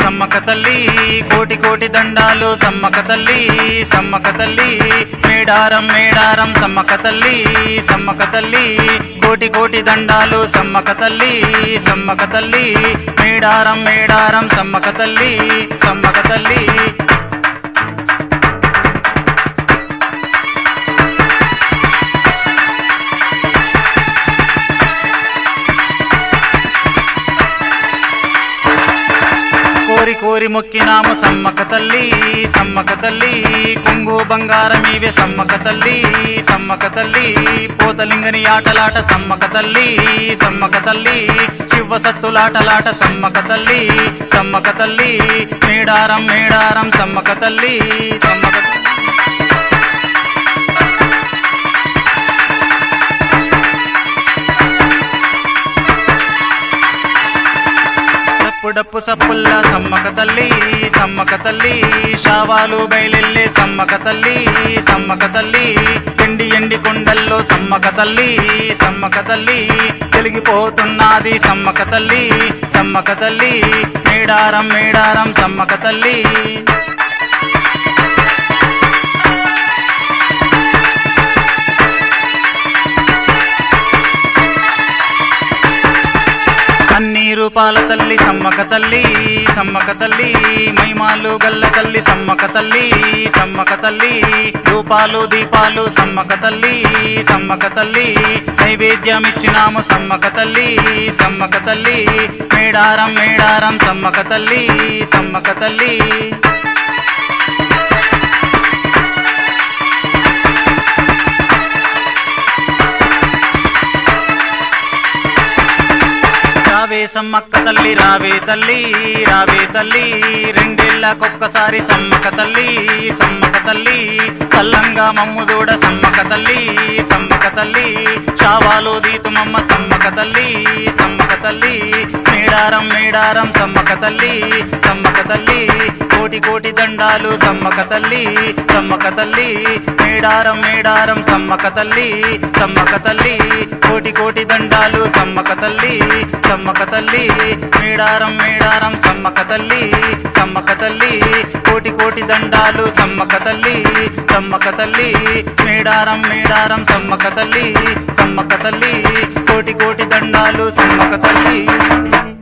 సమ్మక తల్లి కోటి కోటి దండాలు సమ్మక తల్లి సమ్మక తల్లి మేడారం మేడారం సమ్మక తల్లి సమ్మక తల్లి కోటి కోటి దండాలు సమ్మక తల్లి సమ్మక తల్లి మేడారం మేడారం సమ్మక తల్లి సమ్మక తల్లి కోరి కోరి మొక్కినాము సమ్మక తల్లి సమ్మక తల్లి కొంగు బంగారం ఇవే సమ్మక తల్లి సమ్మక తల్లి పోతలింగని ఆటలాట సమ్మక తల్లి సమ్మక తల్లి శివ సత్తులాటలాట సమ్మక తల్లి సమ్మక తల్లి మేడారం మేడారం సమ్మక తల్లి సమ్మక తల్లి డప్పు డప్పు సప్పుల్ల సమ్మక తల్లి సమ్మక తల్లి షావాలు బయలెల్లే సమ్మక తల్లి సమ్మక తల్లి ఎండి ఎండి కొండల్లో సమ్మక తల్లి సమ్మక తల్లి వెలిగిపోతున్నది సమ్మక తల్లి సమ్మక తల్లి మేడారం మేడారం సమ్మక తల్లి అన్ని రూపాల తల్లి సమ్మక తల్లి సమ్మక తల్లి మైమాలు గల్ల తల్లి సమ్మక తల్లి సమ్మక తల్లి రూపాలు దీపాలు సమ్మక తల్లి సమ్మక తల్లి నైవేద్యం ఇచ్చినాము సమ్మక తల్లి సమ్మక తల్లి మేడారం మేడారం సమ్మక తల్లి సమ్మక తల్లి రావే సమ్మక్క తల్లి రావే తల్లి రావే తల్లి రెండేళ్లకొక్కసారి సమ్మక్క తల్లి సమ్మక్క తల్లి సల్లంగా మమ్ము దూడ సమ్మక్క తల్లి సమ్మక్క తల్లి చావాలో దీతుమమ్మ సమ్మక్క తల్లి సమ్మక్క తల్లి మేడారం మేడారం సమ్మక్క తల్లి సమ్మక్క తల్లి కోటి కోటి దండాలు సమ్మక్క తల్లి సమ్మక్క తల్లి మేడారం మేడారం సమ్మక్క తల్లి సమ్మక్క తల్లి కోటి కోటి దండాలు సమ్మక్క తల్లి సమ్మక్క తల్లి మేడారం మేడారం సమ్మక్క తల్లి సమ్మక్క తల్లి కోటి కోటి దండాలు సమ్మక్క తల్లి సమ్మక్క తల్లి మేడారం మేడారం సమ్మక్క తల్లి సమ్మక్క తల్లి కోటి కోటి దండాలు సమ్మక్క తల్లి